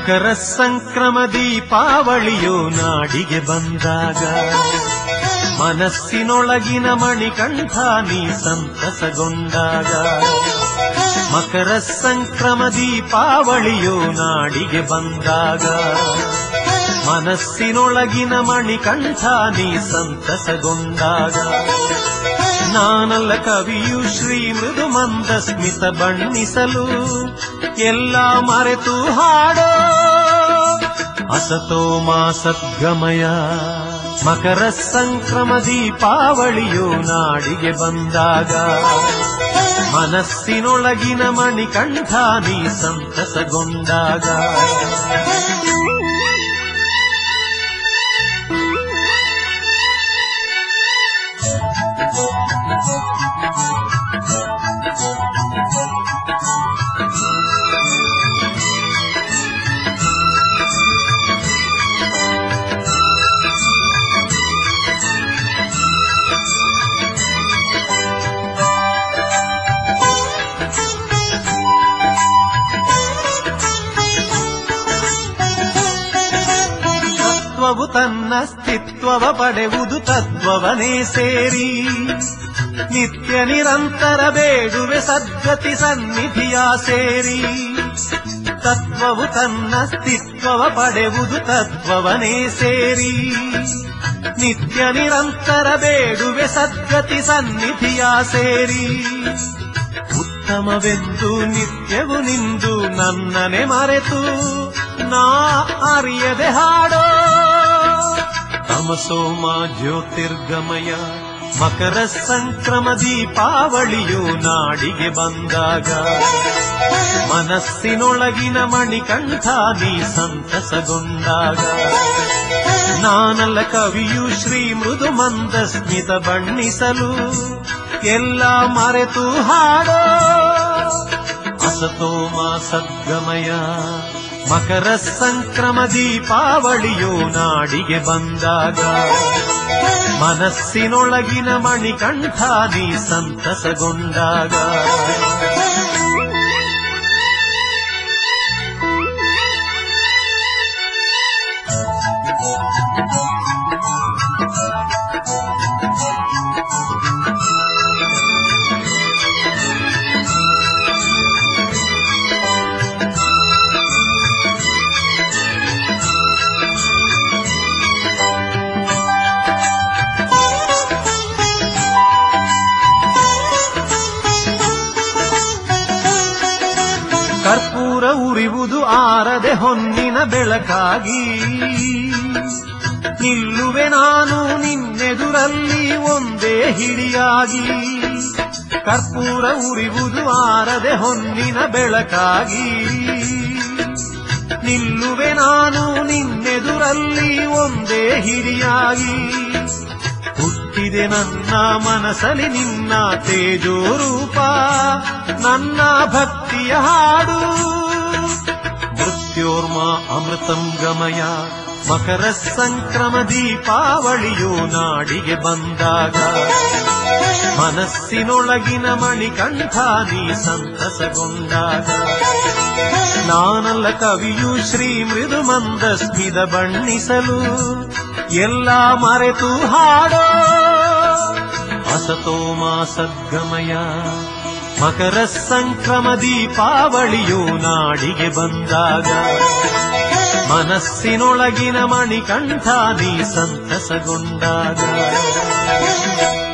ಮಕರ ಸಂಕ್ರಮ ದೀಪಾವಳಿಯು ನಾಡಿಗೆ ಬಂದಾಗ ಮನಸ್ಸಿನೊಳಗಿನ ಮಣಿಕಂಠ ನೀ ಸಂತಸಗೊಂಡಾಗ ಮಕರ ಸಂಕ್ರಮ ದೀಪಾವಳಿಯು ನಾಡಿಗೆ ಬಂದಾಗ ಮನಸ್ಸಿನೊಳಗಿನ ಮಣಿಕಂಠ ನೀ ಸಂತಸಗೊಂಡಾಗ ನಾನಲ್ಲ ಕವಿಯು ಶ್ರೀ ಮೃದು ಮಂದ ಸ್ಮಿತ ಬಣ್ಣಿಸಲು ಎಲ್ಲ ಮರೆತು ಹಾಡೋ ಅಸತೋ ಮಾ ಸದ್ಗಮಯ ಮಕರ ಸಂಕ್ರಮ ದೀಪಾವಳಿಯು ನಾಡಿಗೆ ಬಂದಾಗ ಮನಸ್ಸಿನೊಳಗಿನ ಮಣಿಕಂಠ ನೀ ಸಂತಸಗೊಂಡಾಗ ತತ್ವವು ತನ್ನ ಸ್ಥಿತ್ವವ ಪಡೆವುದು ತತ್ವವನೇ ಸೇರಿ ನಿತ್ಯ ನಿರಂತರ ಬೇಡುವೆ ಸದ್ಗತಿ ಸನ್ನಿಧಿಯ ಸೇರಿ ತತ್ವವು ತನ್ನ ಸ್ಥಿತ್ವವ ಪಡೆವುದು ತತ್ವವನೇ ಸೇರಿ ನಿತ್ಯ ನಿರಂತರ ಬೇಡುವೆ ಸದ್ಗತಿ ಸನ್ನಿಧಿಯ ಸೇರಿ ಉತ್ತಮವೆಂದು ನಿತ್ಯವು ನಿಂದು ನನ್ನನೆ ಮರೆತು ನಾ ಅರಿಯದೆ ಹಾಡೋ ತಮಸೋಮ ಜ್ಯೋತಿರ್ಗಮಯ ಮಕರ ಸಂಕ್ರಮ ದೀಪಾವಳಿಯು ನಾಡಿಗೆ ಬಂದಾಗ ಮನಸ್ಸಿನೊಳಗಿನ ಮಣಿಕಂಠ ನೀ ಸಂತಸಗೊಂಡಾಗ ನಾನಲ್ಲ ಕವಿಯು ಶ್ರೀ ಮೃದು ಮಂದ ಸ್ಮಿತ ಬಣ್ಣಿಸಲು ಎಲ್ಲ ಮರೆತು ಹಾಡೋ ಅಸತೋ ಮಾ ಸದ್ಗಮಯ ಮಕರ ಸಂಕ್ರಮ ದೀಪಾವಳಿಯು ನಾಡಿಗೆ ಬಂದಾಗ ಮನಸ್ಸಿನೊಳಗಿನ ಮಣಿಕಂಠ ನೀ ಸಂತಸಗೊಂಡಾಗ ಕರ್ಪೂರ ಉರಿವುದು ಆರದೆ ಹೊನ್ನಿನ ಬೆಳಕಾಗಿ ನಿಲ್ಲುವೆ ನಾನು ನಿನ್ನೆದುರಲ್ಲಿ ಒಂದೇ ಹಿಡಿಯಾಗಿ ಕರ್ಪೂರ ಉರಿವುದು ಆರದೆ ಹೊನ್ನಿನ ಬೆಳಕಾಗಿ ನಿಲ್ಲುವೆ ನಾನು ನಿನ್ನೆದುರಲ್ಲಿ ಒಂದೇ ಹಿಡಿಯಾಗಿ ಹುಟ್ಟಿದೆ ನನ್ನ ಮನಸಲಿ ನಿನ್ನ ತೇಜೋ ರೂಪ ನನ್ನ ಭಕ್ತಿಯ ಹಾಡು ಮೃತ್ಯೋರ್ಮ ಅಮೃತಂ ಗಮಯ ಮಕರ ಸಂಕ್ರಮ ದೀಪಾವಳಿಯು ನಾಡಿಗೆ ಬಂದಾಗ ಮನಸ್ಸಿನೊಳಗಿನ ಮಣಿಕಂಠ ನೀ ಸಂತಸಗೊಂಡಾಗ ನಾನಲ್ಲ ಕವಿಯು ಶ್ರೀ ಮೃದು ಮಂದ ಸ್ಮಿತ ಬಣ್ಣಿಸಲು ಎಲ್ಲ ಮರೆತು ಹಾಡೋ ಅಸತೋ ಮಾ ಸದ್ಗಮಯ ಮಕರ ಸಂಕ್ರಮ ದೀಪಾವಳಿಯು ನಾಡಿಗೆ ಬಂದಾಗ ಮನಸ್ಸಿನೊಳಗಿನ ಮಣಿಕಂಠ ನೀ ಸಂತಸಗೊಂಡಾಗ